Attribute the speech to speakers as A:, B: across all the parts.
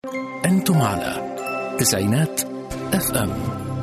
A: أنتم على تسعينات اف ام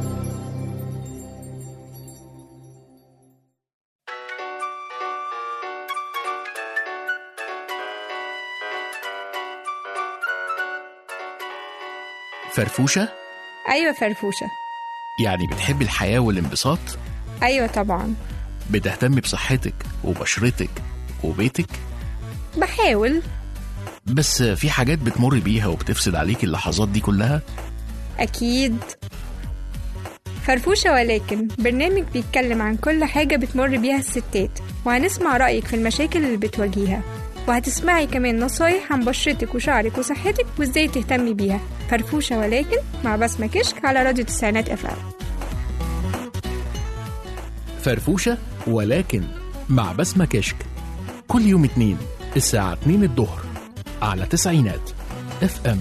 A: فرفوشة
B: أيوة فرفوشة
A: يعني بتحب الحياة والانبساط
B: أيوة طبعا
A: بتهتم بصحتك وبشرتك وبيتك
B: بحاول
A: بس في حاجات بتمر بيها وبتفسد عليك اللحظات دي كلها
B: أكيد فرفوشة ولكن برنامج بيتكلم عن كل حاجة بتمر بيها الستات وهنسمع رأيك في المشاكل اللي بتواجهيها وهتسمعي كمان نصايح عن بشرتك وشعرك وصحتك وازاي تهتمي بيها فرفوشة ولكن مع بسمة كشك على راديو تسعينات اف ام
A: فرفوشة ولكن مع بسمة كشك كل يوم اتنين الساعة 2 الظهر على تسعينات اف ام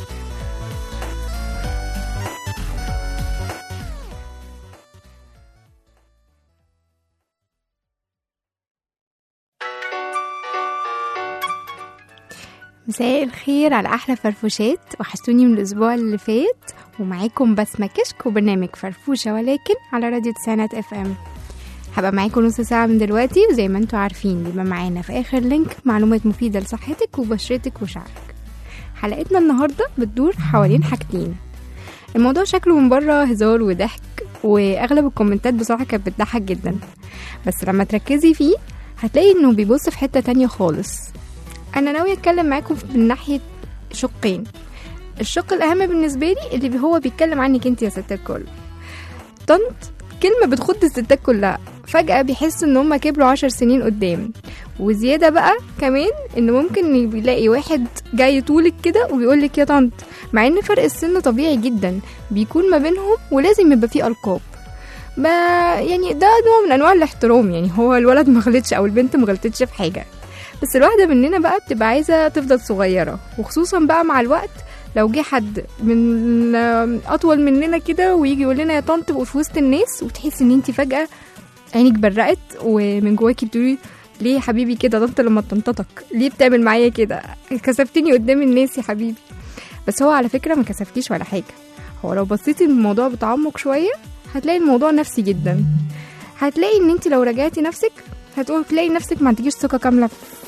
C: مساء الخير على احلى فرفوشات وحشتوني من الاسبوع اللي فات ومعاكم بسمة كشك وبرنامج فرفوشة ولكن على راديو تسعينات اف ام هبقى معاكم نص ساعة من دلوقتي وزي ما انتوا عارفين بيبقى معانا في اخر لينك معلومات مفيدة لصحتك وبشرتك وشعرك حلقتنا النهاردة بتدور حوالين حاجتين الموضوع شكله من بره هزار وضحك واغلب الكومنتات بصراحة كانت بتضحك جدا بس لما تركزي فيه هتلاقي انه بيبص في حتة تانية خالص انا ناوية اتكلم معاكم من ناحية شقين الشق الاهم بالنسبة لي اللي هو بيتكلم عنك انت يا ست الكل طنط كلمة بتخض الستات كلها فجأة بيحسوا ان هما كبروا عشر سنين قدام وزيادة بقى كمان ان ممكن يلاقي واحد جاي طولك كده وبيقولك يا طنط مع ان فرق السن طبيعي جدا بيكون ما بينهم ولازم يبقى فيه القاب ما يعني ده نوع من انواع الاحترام يعني هو الولد ما غلطش او البنت ما غلطتش في حاجه بس الواحده مننا بقى بتبقى عايزه تفضل صغيره وخصوصا بقى مع الوقت لو جه حد من اطول مننا كده ويجي يقول لنا يا طنط وفي وسط الناس وتحسي ان انت فجاه عينك برقت ومن جواكي بتقولي ليه يا حبيبي كده طنط لما تنططك ليه بتعمل معايا كده كسفتني قدام الناس يا حبيبي بس هو على فكره ما كسفتيش ولا حاجه هو لو بصيتي الموضوع بتعمق شويه هتلاقي الموضوع نفسي جدا هتلاقي ان انت لو راجعتي نفسك هتقول تلاقي نفسك ما عندكيش ثقه كامله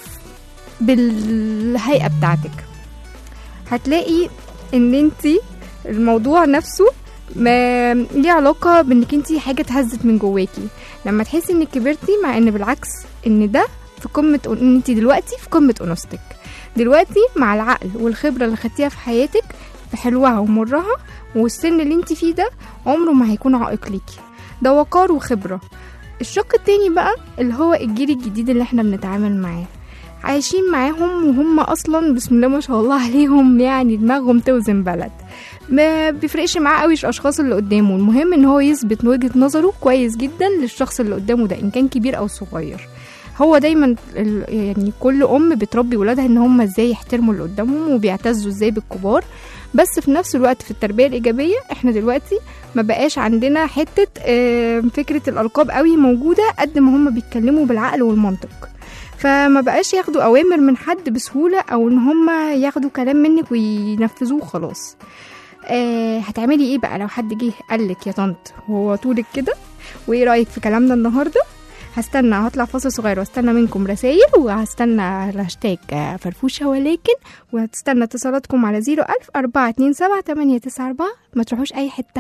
C: بالهيئه بتاعتك هتلاقي ان انت الموضوع نفسه ما ليه علاقه بانك انت حاجه اتهزت من جواكي لما تحسي انك كبرتي مع ان بالعكس ان ده في قمه ان انت دلوقتي في قمه انوثتك دلوقتي مع العقل والخبره اللي خدتيها في حياتك بحلوها ومرها والسن اللي انت فيه ده عمره ما هيكون عائق ليكي ده وقار وخبره الشق التاني بقى اللي هو الجيل الجديد اللي احنا بنتعامل معاه عايشين معاهم وهم اصلا بسم الله ما شاء الله عليهم يعني دماغهم توزن بلد ما بيفرقش معاه قوي الاشخاص اللي قدامه المهم ان هو يثبت وجهه نظره كويس جدا للشخص اللي قدامه ده ان كان كبير او صغير هو دايما ال- يعني كل ام بتربي ولادها ان هم ازاي يحترموا اللي قدامهم وبيعتزوا ازاي بالكبار بس في نفس الوقت في التربيه الايجابيه احنا دلوقتي ما بقاش عندنا حته آه، فكره الالقاب قوي موجوده قد ما هم بيتكلموا بالعقل والمنطق فما بقاش ياخدوا اوامر من حد بسهوله او ان هم ياخدوا كلام منك وينفذوه خلاص آه هتعملي ايه بقى لو حد جه قالك يا طنط وهو طولك كده وايه رايك في كلامنا النهارده هستنى هطلع فاصل صغير واستنى منكم رسايل وهستنى الهاشتاج آه، فرفوشة ولكن وهتستنى اتصالاتكم على 01000 427 894 ما تروحوش أي حتة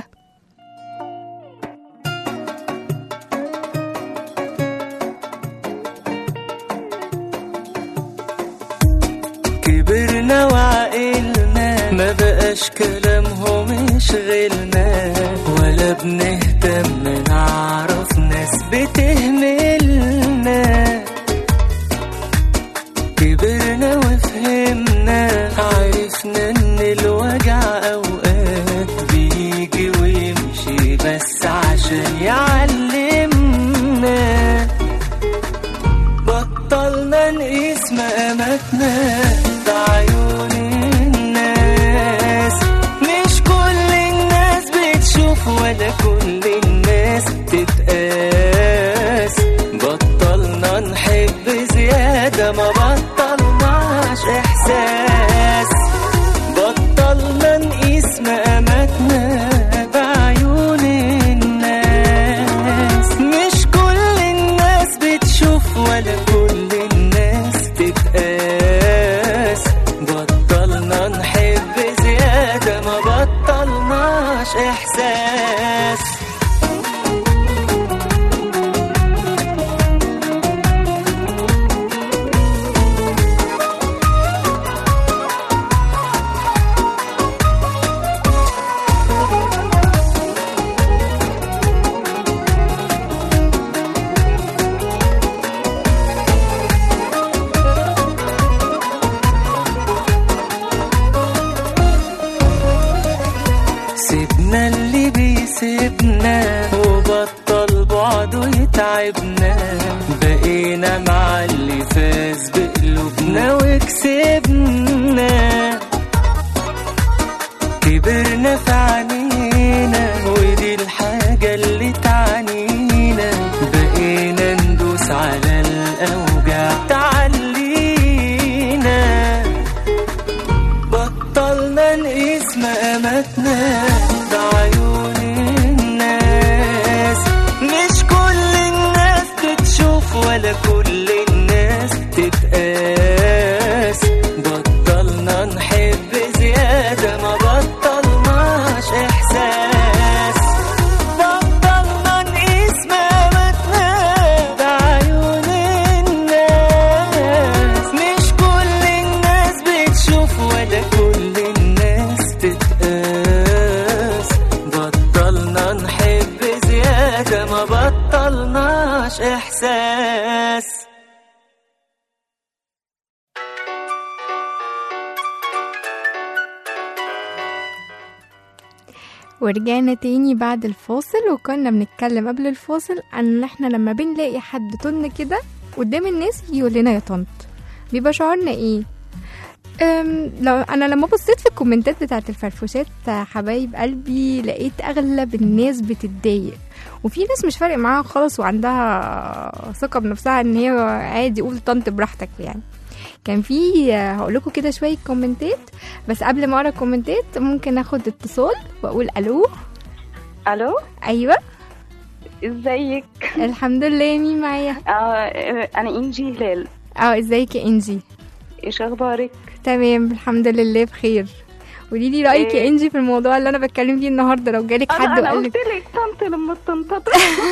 D: كبرنا وعقلنا ما بقاش كلامهم يشغلنا ولا بنهتم نعرف ناس بتهملنا كبرنا وفهمنا عرفنا ان الوجع اوقات بيجي ويمشي بس عشان يعلمنا بطلنا نقيس مقاماتنا بعيون الناس مش كل الناس بتشوف ولا كل الناس تتقاس تعبنا بقينا مع اللي فاز بقلوبنا وكسبنا كبرنا في عينينا ودي الحاجة اللي تعنينا بقينا ندوس على الأوجع تعلينا بطلنا نقيس مقاماتنا بعيون الناس مش كل الناس تتشوف ولا كل الناس تتقاس بطلنا نحب زيادة ما بطلناش إحساس بطلنا نقيس مقاماتنا بعيون الناس مش كل الناس بتشوف ولا كل الناس تتقاس بطلنا نحب زيادة ما بطلناش إحساس
C: ورجعنا تاني بعد الفاصل وكنا بنتكلم قبل الفاصل عن ان احنا لما بنلاقي حد طن كده قدام الناس يقول لنا يا طنط بيبقى شعورنا ايه أم لو انا لما بصيت في الكومنتات بتاعت الفرفوشات حبايب قلبي لقيت اغلب الناس بتتضايق وفي ناس مش فارق معاها خالص وعندها ثقه بنفسها ان هي عادي قول طنط براحتك يعني كان في هقول لكم كده شويه كومنتات بس قبل ما اقرا الكومنتات ممكن اخد اتصال واقول الو
E: الو
C: ايوه
E: ازيك
C: الحمد لله مين معايا
E: آه انا انجي هلال
C: اه ازيك يا انجي
E: ايش اخبارك
C: تمام الحمد لله بخير قولي لي رايك يا
E: إيه؟
C: انجي في الموضوع اللي انا بتكلم فيه النهارده لو جالك
E: انا
C: حد
E: انا
C: وقال
E: قلت
C: لك
E: لك طنط لما الطنطط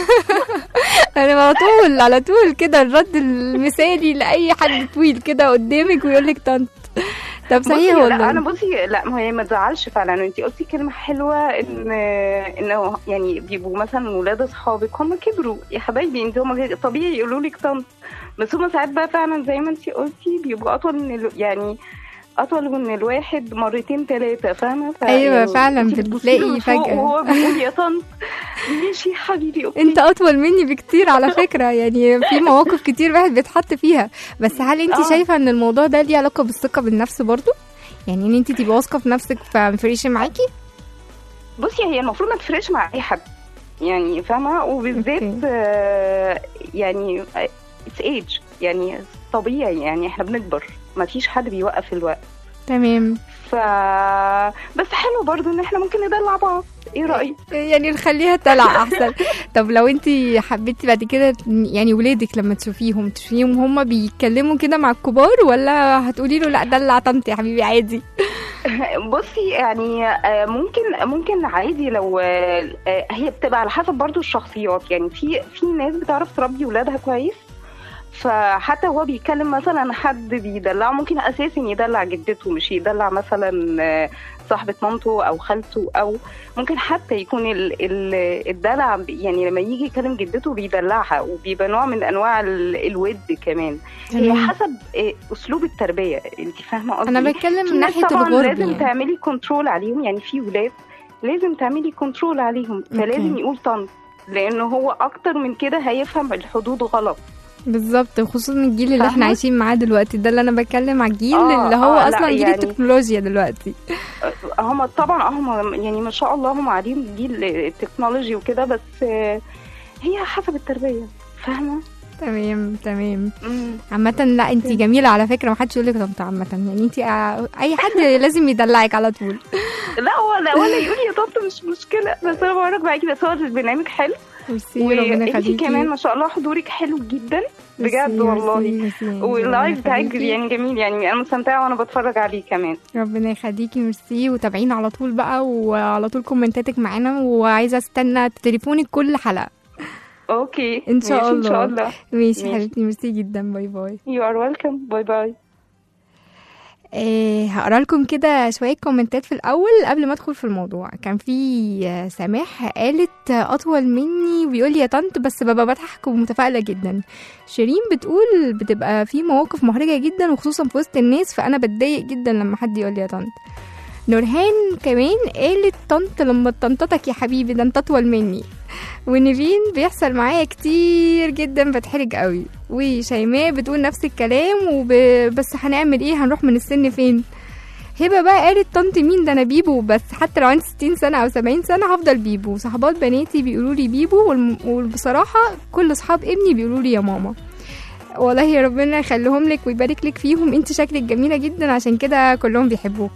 C: انا على طول على طول كده الرد المثالي لاي حد طويل كده قدامك ويقول لك طنط طب صحيح
E: بصي لا انا
C: والله
E: بصي لا ما هي ما تزعلش فعلا انت قلتي كلمه حلوه ان انه يعني بيبقوا مثلا ولاد اصحابك هم كبروا يا حبايبي انت هم طبيعي يقولوا لك طنط بس هم ساعات بقى فعلا زي ما انت قلتي بيبقوا اطول من ال... يعني اطول من الواحد مرتين ثلاثه فاهمه ف-
C: أيوة،
E: يعني
C: فعلا
E: انت
C: بتلاقي
E: بتبصي له فوق
C: فجأة.
E: وهو بيقول يا طنط ماشي يا حبيبي أوكي.
C: انت اطول مني بكتير على فكره يعني في مواقف كتير الواحد بيتحط فيها بس هل انت
E: آه.
C: شايفه ان الموضوع ده ليه علاقه بالثقه بالنفس برضو يعني ان انت تبقي واثقه في نفسك فمفرقش معاكي
E: بصي هي المفروض ما تفرقش مع اي حد يعني فاهمه وبالذات
C: أوكي.
E: آه، يعني اتس ايج يعني طبيعي يعني احنا بنكبر ما فيش حد بيوقف الوقت
C: تمام
E: ف بس حلو برضو ان احنا ممكن ندلع بعض ايه رايك
C: يعني نخليها تلع احسن طب لو انت حبيتي بعد كده يعني ولادك لما تشوفيهم تشوفيهم هم بيتكلموا كده مع الكبار ولا هتقولي له لا دلع طنط يا حبيبي عادي
E: بصي يعني آه، ممكن ممكن عادي لو آه، آه، هي بتبقى على حسب برضو الشخصيات يعني في في ناس بتعرف تربي ولادها كويس فحتى هو بيتكلم مثلا حد بيدلعه ممكن اساسا يدلع جدته مش يدلع مثلا آه، صاحبة مامته او خالته او ممكن حتى يكون ال- ال- الدلع ب- يعني لما يجي يكلم جدته بيدلعها وبيبقى نوع من انواع ال- الود كمان هي
C: تمام.
E: حسب آه، اسلوب التربيه انت فاهمه قصدي
C: انا بتكلم
E: في
C: من
E: ناس
C: ناحيه
E: طبعا
C: الغرب
E: لازم
C: يعني.
E: تعملي كنترول عليهم يعني في ولاد لازم تعملي كنترول عليهم فلازم
C: أوكي.
E: يقول طنط لانه هو اكتر من كده هيفهم الحدود غلط
C: بالظبط خصوصا الجيل اللي احنا
E: فاهمة؟
C: عايشين معاه دلوقتي ده اللي انا بتكلم على الجيل
E: آه،
C: اللي هو
E: آه، لا،
C: اصلا جيل
E: يعني-
C: التكنولوجيا دلوقتي
E: هم طبعا هم يعني ما شاء الله هم عليهم جيل التكنولوجي وكده بس آه، هي حسب التربيه فاهمه
C: تمام تمام
E: مم.
C: عامة لا انت جميلة على فكرة محدش يقول لك طنط عامة يعني انت اي حد لازم يدلعك على طول
E: لا ولا ولا يقول يا طنط مش مشكله بس انا بورك معاكي بس هو البرنامج حلو
C: ميرسي ربنا
E: وانتي
C: يخليكي
E: كمان ما شاء الله حضورك حلو جدا
C: ميرسي،
E: بجد والله
C: ميرسي، ميرسي، ربنا
E: واللايف بتاعك
C: يخليكي.
E: يعني جميل يعني انا مستمتعه وانا بتفرج عليه كمان
C: ربنا يخليكي ميرسي وتابعينا على طول بقى وعلى طول كومنتاتك معانا وعايزة استنى تليفونك كل حلقة
E: اوكي
C: إن شاء
E: ماشي ان شاء
C: الله.
E: الله
C: ماشي
E: ماشي.
C: حبيبتي ميرسي جدا باي باي
E: يو ار ويلكم باي باي
C: إيه هقرا لكم كده شويه كومنتات في الاول قبل ما ادخل في الموضوع كان في آه، سماح قالت آه، اطول مني وبيقول لي يا طنط بس ببقى بضحك ومتفائله جدا شيرين بتقول بتبقى في مواقف محرجه جدا وخصوصا في وسط الناس فانا بتضايق جدا لما حد يقول لي يا طنط نورهان كمان قالت طنط لما طنطتك يا حبيبي ده انت اطول مني ونيفين بيحصل معايا كتير جدا بتحرج قوي وشيماء بتقول نفس الكلام وب... بس هنعمل ايه هنروح من السن فين هبه بقى قالت طنط مين ده انا بيبو بس حتى لو عندي 60 سنه او 70 سنه هفضل بيبو صحبات بناتي بيقولوا لي بيبو والم... وبصراحه كل اصحاب ابني بيقولوا لي يا ماما والله يا ربنا يخليهم لك ويبارك لك فيهم انت شكلك جميله جدا عشان كده كلهم بيحبوكي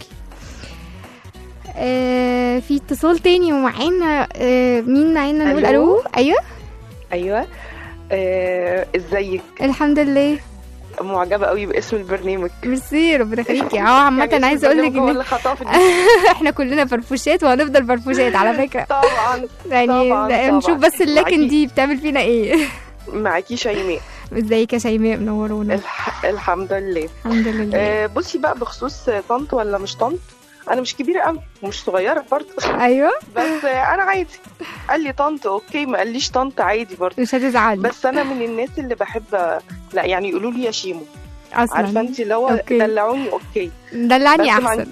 C: آه في اتصال تاني ومعانا آه مين معانا نقول
F: ألو؟
C: الو ايوه
F: ايوه آه، ازيك
C: الحمد لله
F: معجبه قوي باسم البرنامج
C: ميرسي ربنا يخليكي اه عامه
F: يعني اسم
C: عايزه اقول لك
F: البرنامج هو
C: ان
F: اللي خطفني
C: احنا كلنا فرفوشات وهنفضل فرفوشات على فكره
F: طبعا
C: يعني
F: طبعاً،
C: لا،
F: طبعاً.
C: نشوف بس اللكن
F: معاكي.
C: دي بتعمل فينا ايه
F: معاكي شيماء
C: ازيك يا شيماء منورونا
F: الح... الحمد لله
C: الحمد لله
F: آه، بصي بقى بخصوص طنط ولا مش طنط انا مش كبيره قوي ومش صغيره برضه
C: ايوه
F: بس آه، انا عادي قال لي طنط اوكي ما قاليش طنط عادي برضه
C: مش هتزعلي
F: بس انا من الناس اللي بحب لا يعني يقولوا لي يا شيمو
C: اصلا
F: عارفه انت لو
C: أوكي.
F: دلعوني اوكي
C: دلعني
F: بس ما
C: احسن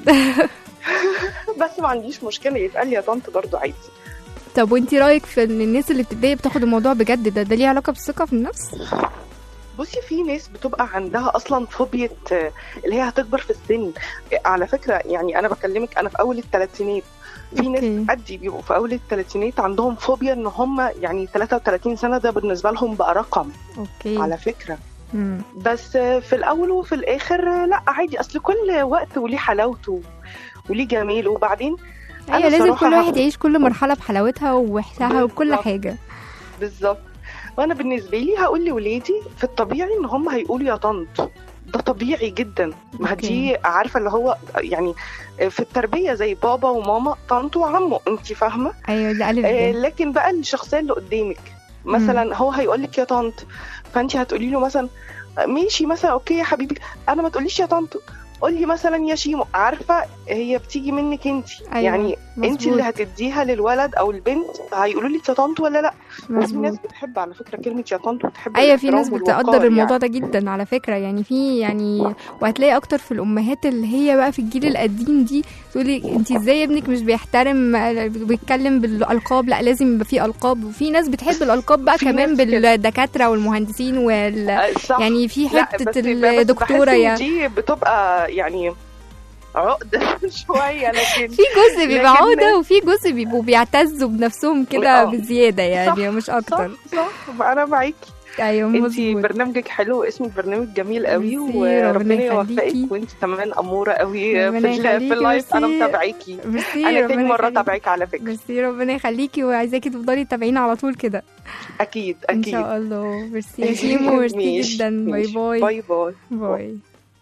F: بس ما عنديش مشكله يتقال لي يا طنط برضه عادي
C: طب وانتي رايك في ان الناس اللي بتبتدي بتاخد الموضوع بجد ده ده ليه علاقه بالثقه في النفس
F: بصي في ناس بتبقى عندها اصلا فوبيا آه، اللي هي هتكبر في السن آه، على فكره يعني انا بكلمك انا في اول الثلاثينات في ناس
C: أوكي.
F: قدي بيبقوا في اول الثلاثينات عندهم فوبيا ان هم يعني 33 سنه ده بالنسبه لهم بقى رقم
C: اوكي
F: على فكره
C: مم.
F: بس آه، في الاول وفي الاخر آه، لا عادي اصل كل وقت وليه حلاوته وليه جميله وبعدين أنا
C: ايوه لازم
F: صراحة
C: كل واحد
F: هاخد-
C: يعيش كل مرحله بحلاوتها ووحشها وكل
F: بالظبط.
C: حاجه
F: بالظبط وانا بالنسبه لي هقول لاولادي في الطبيعي ان هم هيقولوا يا طنط ده طبيعي جدا ما
C: أوكي.
F: دي عارفه اللي هو يعني في التربيه زي بابا وماما طنط وعمه انت فاهمه
C: ايوه ده الف
F: آه
C: ب
F: لكن بقى الشخصيه اللي قدامك مثلا هو هيقول لك يا طنط فانت هتقولي له مثلا ماشي مثلا اوكي يا حبيبي انا ما تقوليش يا طنط قولي مثلا يا شيمو عارفه هي بتيجي منك انت
C: أيوة،
F: يعني انت
C: مظبوط.
F: اللي هتديها للولد او البنت هيقولوا لك يا طنط ولا لا وفي
C: مظبوط
F: ناس بتحب على فكره كلمه يا طنط وتحب
C: ايوه في ناس
F: الاحترام
C: بتقدر
F: والوقار
C: الموضوع
F: يعني.
C: ده جدا على فكره يعني في يعني وهتلاقي اكتر في الامهات اللي هي بقى في الجيل القديم دي تقولي انت ازاي ابنك مش بيحترم بيتكلم بالالقاب لا لازم يبقى في القاب وفي ناس بتحب الالقاب بقى
F: في
C: كمان
F: ناس كده.
C: بالدكاتره والمهندسين وال
F: آه، صح
C: يعني في
F: لا،
C: حته
F: بس- بس
C: الدكتوره
F: بحس إن
C: يا
F: دي بتبقى يعني عقده شويه لكن
C: في جزء بيبقى
F: لكن-
C: عقده وفي جزء بيبقوا بيعتزوا بنفسهم كده
F: آه.
C: بزياده يعني
F: صح،
C: مش اكتر
F: صح صح انا معاكي
C: ايوه
F: انت
C: مظبوط
F: برنامجك حلو واسم البرنامج جميل قوي
C: ميرسي،
F: وربنا
C: ربنا
F: يوفقك
C: يخليكي.
F: وانت كمان اموره قوي في,
C: ربنا
F: ال-
C: يخليكي،
F: في اللايف انا
C: ميرسي.
F: متابعاكي
C: ميرسي
F: انا تاني
C: ربنا
F: مره
C: يخليكي.
F: اتابعك على فكره
C: ميرسي ربنا يخليكي وعايزاكي تفضلي تتابعينا على طول كده
F: اكيد
C: ان
F: اكيد
C: شاء الله ميرسي يا شيمو ميرسي
F: ماشي،
C: جدا باي
F: ماشي.
C: باي
F: باي باي
C: باي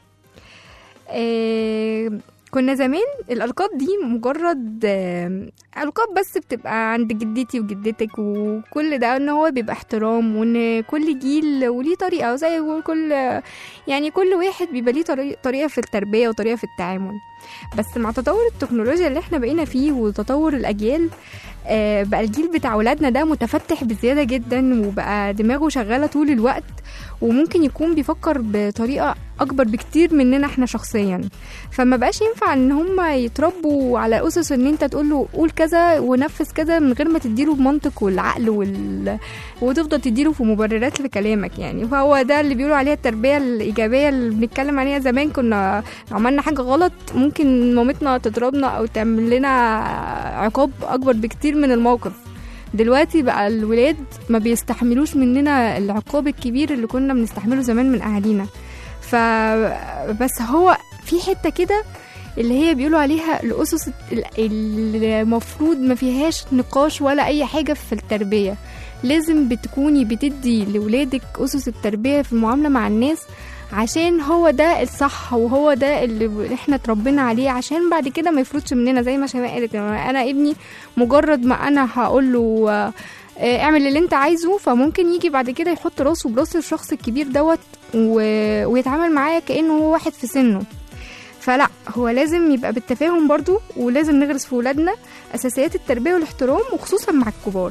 C: آه كنا زمان الألقاب دي مجرد آه ألقاب بس بتبقى عند جدتي وجدتك وكل ده ان هو بيبقى احترام وان كل جيل وليه طريقة زي كل يعني كل واحد بيبقى ليه طريقة, طريقة في التربية وطريقة في التعامل بس مع تطور التكنولوجيا اللي احنا بقينا فيه وتطور الأجيال آه بقى الجيل بتاع ولادنا ده متفتح بزيادة جدا وبقى دماغه شغالة طول الوقت وممكن يكون بيفكر بطريقة أكبر بكتير مننا احنا شخصيا فما بقاش ينفع ان هم يتربوا على أسس ان انت تقول له قول كذا ونفذ كذا من غير ما تديله بمنطق والعقل وال... وتفضل تديله في مبررات لكلامك يعني فهو ده اللي بيقولوا عليها التربية الإيجابية اللي بنتكلم عليها زمان كنا لو عملنا حاجة غلط ممكن مامتنا تضربنا أو تعمل لنا عقاب أكبر بكتير من الموقف دلوقتي بقى الولاد ما بيستحملوش مننا العقاب الكبير اللي كنا بنستحمله زمان من اهالينا ف بس هو في حته كده اللي هي بيقولوا عليها الاسس ال- اللي المفروض ما فيهاش نقاش ولا اي حاجه في التربيه لازم بتكوني بتدي لولادك اسس التربيه في المعامله مع الناس عشان هو ده الصح وهو ده اللي احنا اتربينا عليه عشان بعد كده ما يفرضش مننا زي ما شيماء قالت انا ابني مجرد ما انا هقول له آه، آه، اعمل اللي انت عايزه فممكن يجي بعد كده يحط راسه براس الشخص الكبير دوت و... ويتعامل معاه كانه هو واحد في سنه فلا هو لازم يبقى بالتفاهم برضو ولازم نغرس في ولادنا اساسيات التربيه والاحترام وخصوصا مع الكبار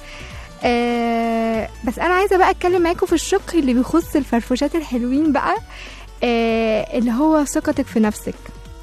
C: آه بس انا عايزه بقى اتكلم معاكم في الشق اللي بيخص الفرفوشات الحلوين بقى آه اللي هو ثقتك في نفسك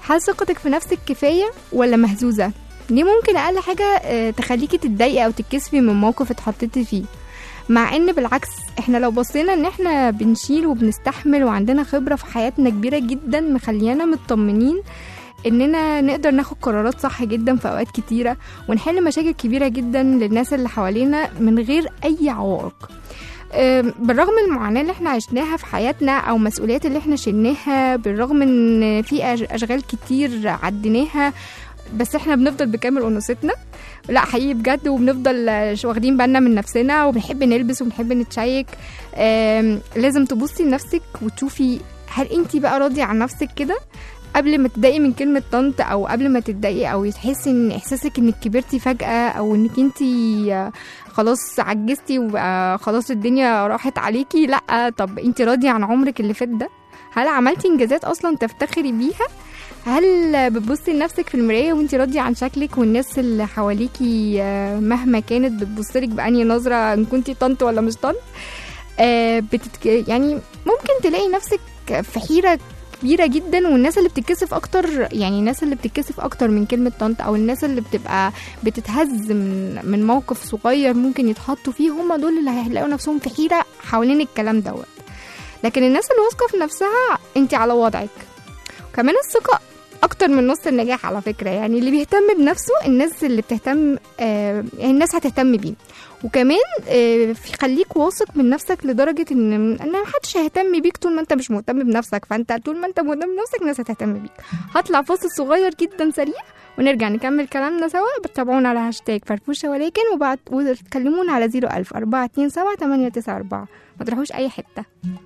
C: هل ثقتك في نفسك كفايه ولا مهزوزه ليه ممكن اقل حاجه آه، تخليكي تتضايقي او تتكسفي من موقف اتحطيتي فيه مع ان بالعكس احنا لو بصينا ان احنا بنشيل وبنستحمل وعندنا خبره في حياتنا كبيره جدا مخليانا مطمنين اننا نقدر ناخد قرارات صح جدا في اوقات كتيره ونحل مشاكل كبيره جدا للناس اللي حوالينا من غير اي عوائق أم، بالرغم من المعاناة اللي احنا عشناها في حياتنا أو مسؤوليات اللي احنا شلناها بالرغم ان في أش- أشغال كتير عديناها بس احنا بنفضل بكامل أنوثتنا لا حقيقي بجد وبنفضل آه، واخدين بالنا من نفسنا وبنحب نلبس وبنحب نتشيك أم، لازم تبصي لنفسك وتشوفي هل انت بقى راضية عن نفسك كده قبل ما تتضايقي من كلمة طنط أو قبل ما تتضايقي أو تحسي إن إحساسك إنك كبرتي فجأة أو إنك انتي خلاص عجزتي وبقى خلاص الدنيا راحت عليكي لا طب انت راضيه عن عمرك اللي فات ده هل عملتي انجازات اصلا تفتخري بيها هل بتبصي لنفسك في المرايه وانت راضيه عن شكلك والناس اللي حواليكي آه، مهما كانت بتبصلك بأني نظره ان كنتي طنط ولا مش طنط آه، بتتك... يعني ممكن تلاقي نفسك في حيره كبيرة جدا والناس اللي بتتكسف اكتر يعني الناس اللي بتتكسف اكتر من كلمة طنط او الناس اللي بتبقى بتتهز من من موقف صغير ممكن يتحطوا فيه هم دول اللي هيلاقوا نفسهم في حيرة حوالين الكلام دوت لكن الناس اللي واثقة في نفسها انت على وضعك كمان الثقة اكتر من نص النجاح على فكرة يعني اللي بيهتم بنفسه الناس اللي بتهتم آه يعني الناس هتهتم بيه وكمان آه في- خليك واثق من نفسك لدرجة ان ان محدش هيهتم بيك طول ما انت مش مهتم بنفسك فانت طول ما انت مهتم بنفسك الناس هتهتم بيك هطلع فاصل صغير جدا سريع ونرجع نكمل كلامنا سوا بتابعونا على هاشتاج فرفوشة ولكن وبعد وتكلمونا على 01000 427 894 ما تروحوش أي حتة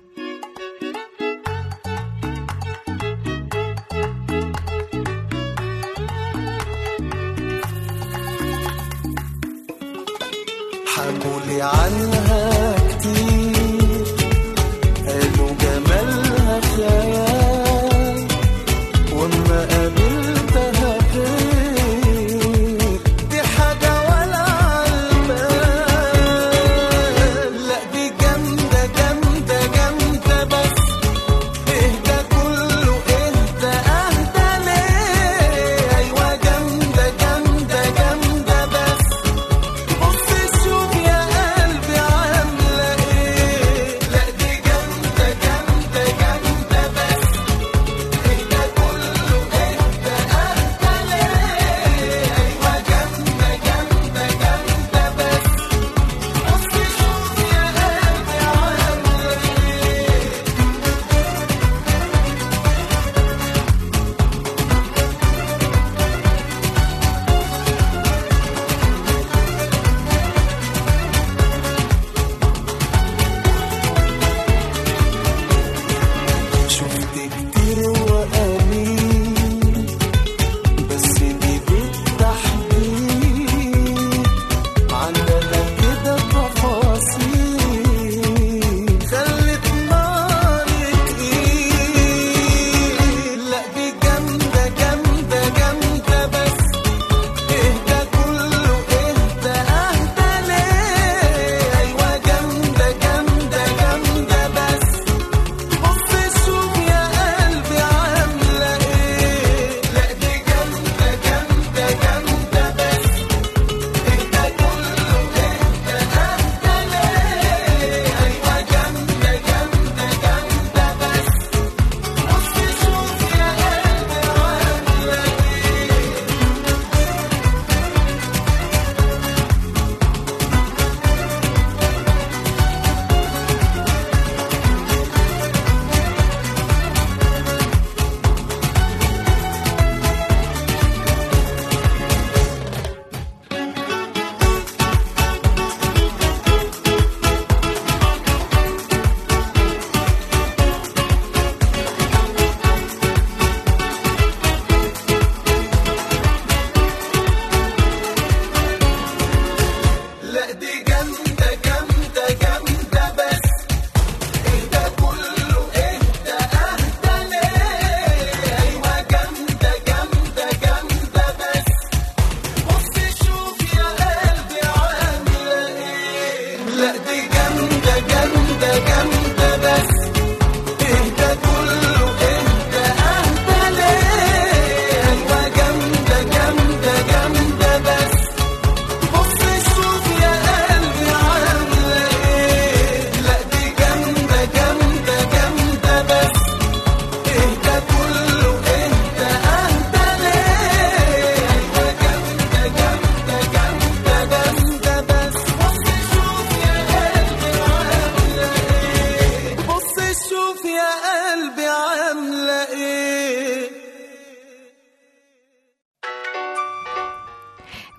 D: حكولي عنها كتير قالوا جمالها خيال واما قابلتها غير دي حاجة ولا عالبال لا دي جامدة جامدة جامدة بس اهدى كله اهدى اهدى ليه ايوه جامدة جامدة جامدة بس بص شوف يا قلبي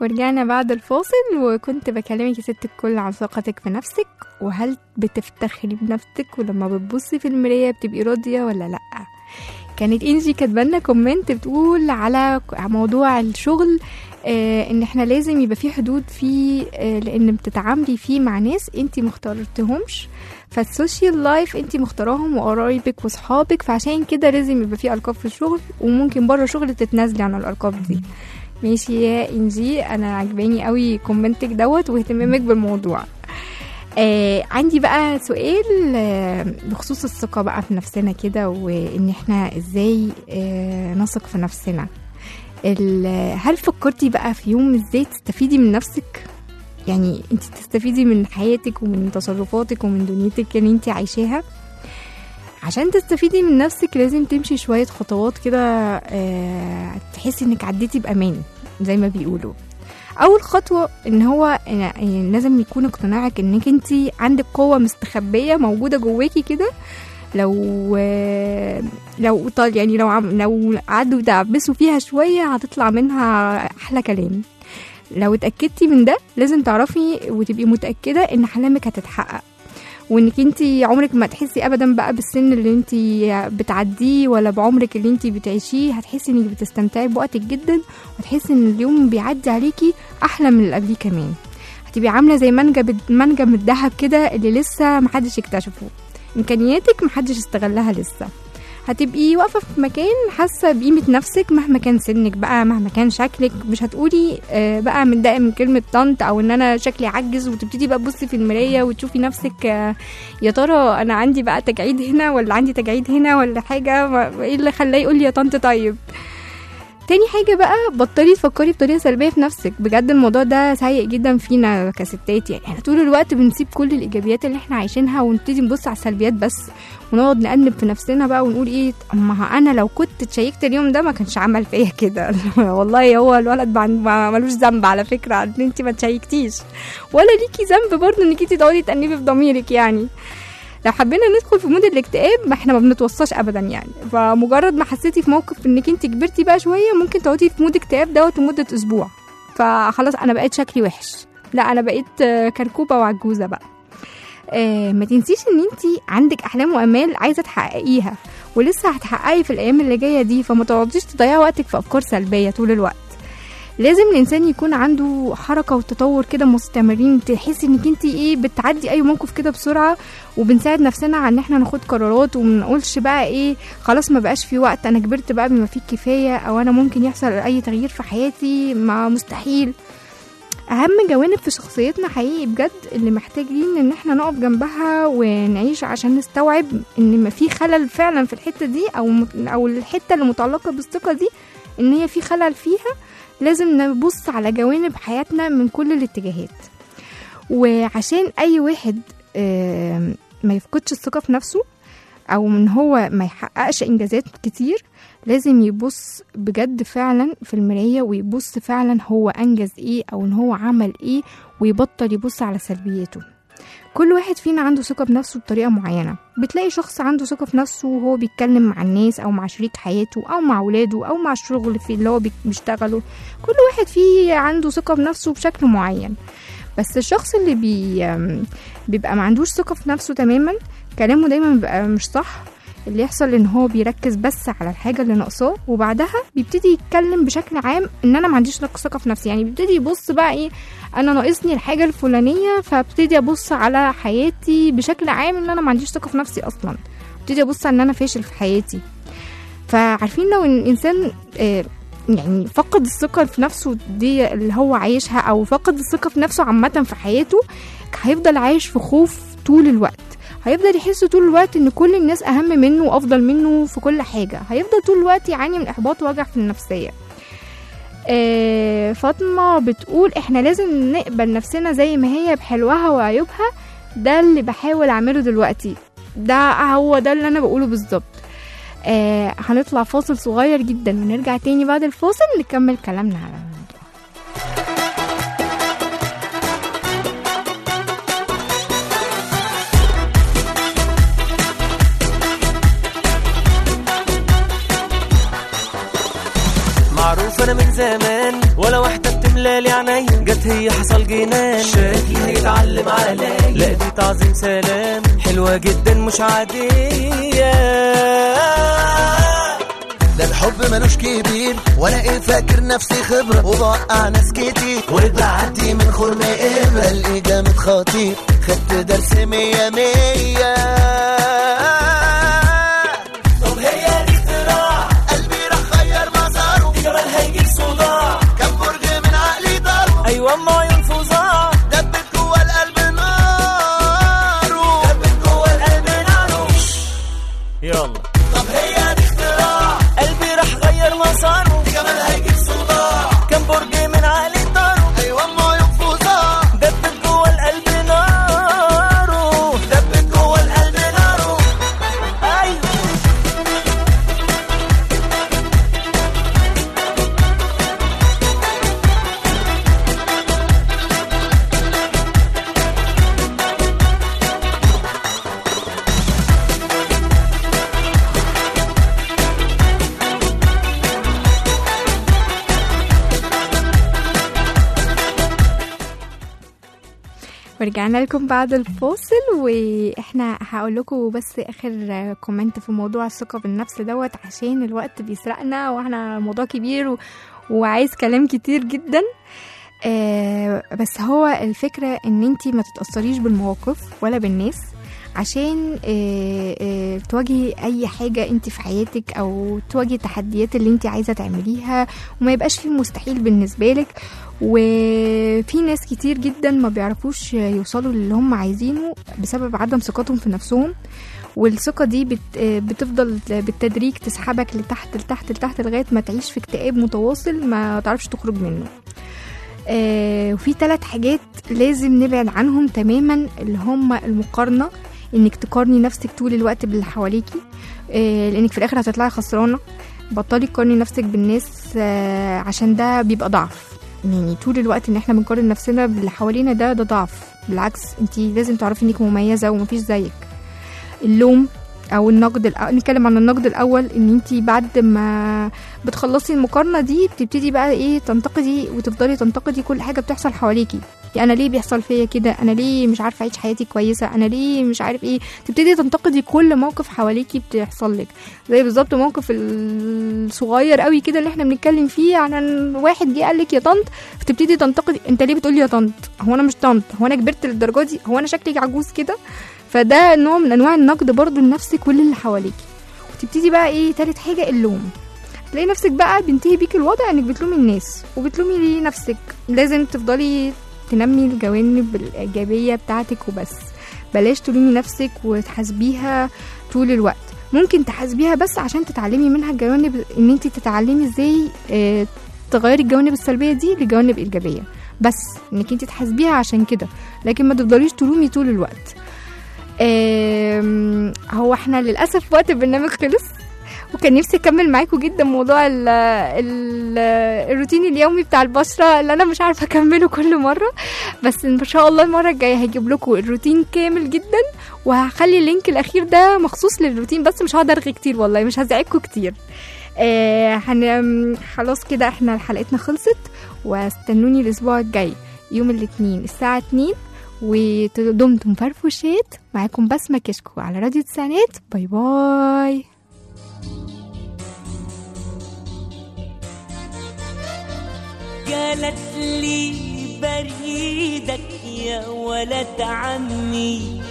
C: ورجعنا بعد الفاصل وكنت بكلمك يا ست الكل عن ثقتك في نفسك وهل بتفتخري بنفسك ولما بتبصي في المراية بتبقي راضية ولا لأ كانت انجي كاتبالنا كومنت بتقول على موضوع الشغل آه ان احنا لازم يبقى في حدود فيه آه لان بتتعاملي فيه مع ناس انت مختارتهمش فالسوشيال لايف انت مختاراهم وقرايبك وصحابك فعشان كده لازم يبقى في القاب في الشغل وممكن بره الشغل تتنازلي عن الالقاب دي ماشي يا انجي انا عجباني قوي كومنتك دوت واهتمامك بالموضوع آه عندي بقى سؤال آه بخصوص الثقة بقى في نفسنا كده وإن إحنا إزاي آه نثق في نفسنا ال- هل فكرتي بقى في يوم إزاي تستفيدي من نفسك؟ يعني انت تستفيدي من حياتك ومن تصرفاتك ومن دنيتك اللي انت عايشاها عشان تستفيدي من نفسك لازم تمشي شوية خطوات كده آه، تحسي انك عديتي بأمان زي ما بيقولوا اول خطوه ان هو يعني لازم يكون اقتناعك انك انت عندك قوه مستخبيه موجوده جواكي كده لو لو طال يعني لو عم لو قعدوا يدعبسوا فيها شويه هتطلع منها احلى كلام لو اتاكدتي من ده لازم تعرفي وتبقي متاكده ان حلمك هتتحقق وانك انت عمرك ما تحسي ابدا بقى بالسن اللي انت بتعديه ولا بعمرك اللي انت بتعيشيه هتحسي انك بتستمتعي بوقتك جدا وتحسي ان اليوم بيعدي عليكي احلى من اللي قبليه كمان هتبقي عامله زي منجم منجم الذهب كده اللي لسه محدش اكتشفه امكانياتك محدش استغلها لسه هتبقي واقفه في مكان حاسه بقيمه نفسك مهما كان سنك بقى مهما كان شكلك مش هتقولي آه، بقى متضايقه من كلمه طنط او ان انا شكلي عجز وتبتدي بقى تبصي في المرايه وتشوفي نفسك آه، يا ترى انا عندي بقى تجاعيد هنا ولا عندي تجاعيد هنا ولا حاجه ما- ايه اللي خلاه يقول لي يا طنط طيب تاني حاجة بقى بطلي تفكري بطريقة سلبية في نفسك بجد الموضوع ده سيء جدا فينا كستات يعني احنا طول الوقت بنسيب كل الإيجابيات اللي احنا عايشينها ونبتدي نبص على السلبيات بس ونقعد نأنب في نفسنا بقى ونقول ايه اما انا لو كنت اتشيكت اليوم ده ما كانش عمل فيا كده والله هو الولد ما- ما ملوش ذنب على فكرة ان انت ما تشيكتيش ولا ليكي ذنب برضه انك انت تقعدي تأنبي في ضميرك يعني لو حبينا ندخل في مود الاكتئاب ما احنا ما بنتوصاش ابدا يعني فمجرد ما حسيتي في موقف انك انت كبرتي بقى شويه ممكن تقعدي في مود اكتئاب دوت لمده اسبوع فخلاص انا بقيت شكلي وحش لا انا بقيت آه، كركوبه وعجوزه بقى آه ما تنسيش ان انت عندك احلام وامال عايزه تحققيها ولسه هتحققي في الايام اللي جايه دي فما تقعديش تضيعي وقتك في افكار سلبيه طول الوقت لازم الانسان يكون عنده حركه وتطور كده مستمرين تحسي انك انت ايه بتعدي اي موقف كده بسرعه وبنساعد نفسنا على ان احنا ناخد قرارات وما نقولش بقى ايه خلاص ما بقاش في وقت انا كبرت بقى بما فيه الكفايه او انا ممكن يحصل اي تغيير في حياتي ما مستحيل اهم جوانب في شخصيتنا حقيقي بجد اللي محتاجين ان احنا نقف جنبها ونعيش عشان نستوعب ان ما في خلل فعلا في الحته دي او مت- او الحته اللي متعلقه بالثقه دي ان هي في خلل فيها لازم نبص على جوانب حياتنا من كل الاتجاهات وعشان اي واحد آم، ما يفقدش الثقه في نفسه او ان هو ما يحققش انجازات كتير لازم يبص بجد فعلا في المرايه ويبص فعلا هو انجز ايه او ان هو عمل ايه ويبطل يبص على سلبياته كل واحد فينا عنده ثقة بنفسه بطريقة معينة بتلاقي شخص عنده ثقة في نفسه وهو بيتكلم مع الناس أو مع شريك حياته أو مع ولاده أو مع الشغل في اللي هو بي- بيشتغله كل واحد فيه عنده ثقة بنفسه بشكل معين بس الشخص اللي بي أم، بيبقى ما عندوش ثقة في نفسه تماما كلامه دايما بيبقى مش صح اللي يحصل ان هو بيركز بس على الحاجة اللي ناقصاه وبعدها بيبتدي يتكلم بشكل عام ان انا ما عنديش ثقة في نفسي يعني بيبتدي يبص بقى ايه انا ناقصني الحاجة الفلانية فابتدي ابص على حياتي بشكل عام ان انا ما عنديش ثقة في نفسي اصلا ابتدي ابص ان انا فاشل في حياتي فعارفين لو ان الانسان آه، يعني فقد الثقة في نفسه دي اللي هو عايشها أو فقد الثقة في نفسه عامة في حياته هيفضل عايش في خوف طول الوقت هيفضل يحس طول الوقت ان كل الناس اهم منه وافضل منه في كل حاجه هيفضل طول الوقت يعاني من احباط ووجع في النفسيه آه فاطمه بتقول احنا لازم نقبل نفسنا زي ما هي بحلوها وعيوبها ده اللي بحاول اعمله دلوقتي ده هو ده اللي انا بقوله بالظبط آه هنطلع فاصل صغير جدا ونرجع تاني بعد الفاصل نكمل كلامنا على الموضوع
D: معروف انا من زمان ولا واحدة بتملالي عينيا جت هي حصل جنان شكلي هيتعلم عليا لا دي تعظيم سلام حلوة جدا مش عادية
G: ده الحب ملوش كبير وانا ايه فاكر نفسي خبرة وبوقع ناس كتير وبعدي من خرم ابرة الاقي جامد خطير خدت درس مية مية
D: طب هي دي اختراع
G: قلبي راح غير مساره
D: جمال هيجيب صداع
G: كم برج من عقلي ضربه
D: ايوه اما عيون فظاع
G: دبت جوه القلب ناره
D: دبت جوه القلب ناره يلا طب هي دي اختراع قلبي راح غير مساره
G: جمال هيجيب صداع
D: كم برج من عقلي طاره
G: ايوه ما ينفذها
D: دبت جوه القلب ناره دبت جوه القلب ناره ايوه
C: ورجعنا لكم بعد الفاصل واحنا هقول لكم بس اخر كومنت في موضوع الثقه بالنفس دوت عشان الوقت بيسرقنا واحنا موضوع كبير و... وعايز كلام كتير جدا آه بس هو الفكره ان انتي ما تتاثريش بالمواقف ولا بالناس عشان آه آه تواجهي اي حاجه انت في حياتك او تواجهي التحديات اللي انت عايزه تعمليها وما يبقاش فيه مستحيل بالنسبه لك وفي ناس كتير جدا ما بيعرفوش يوصلوا للي هم عايزينه بسبب عدم ثقتهم في نفسهم والثقة دي بت بتفضل بالتدريج تسحبك لتحت لتحت لتحت لغاية ما تعيش في اكتئاب متواصل ما تعرفش تخرج منه آه وفي ثلاث حاجات لازم نبعد عنهم تماما اللي هم المقارنة انك تقارني نفسك طول الوقت باللي حواليكي آه لانك في الاخر هتطلعي خسرانة بطلي تقارني نفسك بالناس آه عشان ده بيبقى ضعف يعني طول الوقت ان احنا بنقارن نفسنا باللي حوالينا ده ده ضعف بالعكس انت لازم تعرفي انك مميزه ومفيش زيك اللوم او النقد الأ... نتكلم عن النقد الاول ان انت بعد ما بتخلصي المقارنه دي بتبتدي بقى ايه تنتقدي وتفضلي تنتقدي كل حاجه بتحصل حواليكي يعني انا ليه بيحصل فيا كده انا ليه مش عارفه اعيش حياتي كويسه انا ليه مش عارف ايه تبتدي تنتقدي كل موقف حواليكي بتحصل لك زي بالظبط موقف الصغير قوي كده اللي احنا بنتكلم فيه عن واحد جه قال لك يا طنط فتبتدي تنتقدي انت ليه بتقولي يا طنط هو انا مش طنط هو انا كبرت للدرجه دي هو انا شكلي عجوز كده فده نوع من انواع النقد برضو لنفسك واللي حواليكي وتبتدي بقى ايه تالت حاجه اللوم تلاقي نفسك بقى بينتهي بيك الوضع انك بتلومي الناس وبتلومي نفسك لازم تفضلي تنمي الجوانب الايجابيه بتاعتك وبس بلاش تلومي نفسك وتحاسبيها طول الوقت ممكن تحاسبيها بس عشان تتعلمي منها الجوانب ان انت تتعلمي ازاي اه تغيري الجوانب السلبيه دي لجوانب ايجابيه بس انك انت تحاسبيها عشان كده لكن ما تفضليش تلومي طول الوقت هو احنا للاسف وقت البرنامج خلص وكان نفسي اكمل معاكم جدا موضوع ال ال الروتين اليومي بتاع البشره اللي انا مش عارفه اكمله كل مره بس ان شاء الله المره الجايه هجيب لكم الروتين كامل جدا وهخلي اللينك الاخير ده مخصوص للروتين بس مش هقدر ارغي كتير والله مش هزعجكم كتير آه هن... خلاص كده احنا حلقتنا خلصت واستنوني الاسبوع الجاي يوم الاثنين الساعه 2 ودمتم فرفوشات معاكم بسمة كشكو على راديو تسعينات باي باي
H: قالت لي بريدك يا ولد عمي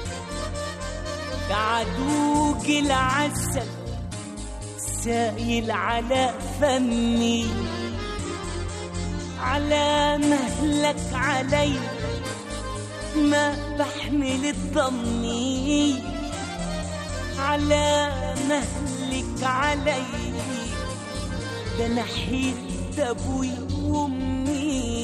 H: كعدوك العسل سايل على فمي على مهلك علي ما بحمل الضمي على مهلك علي ده نحيت ابوي وامي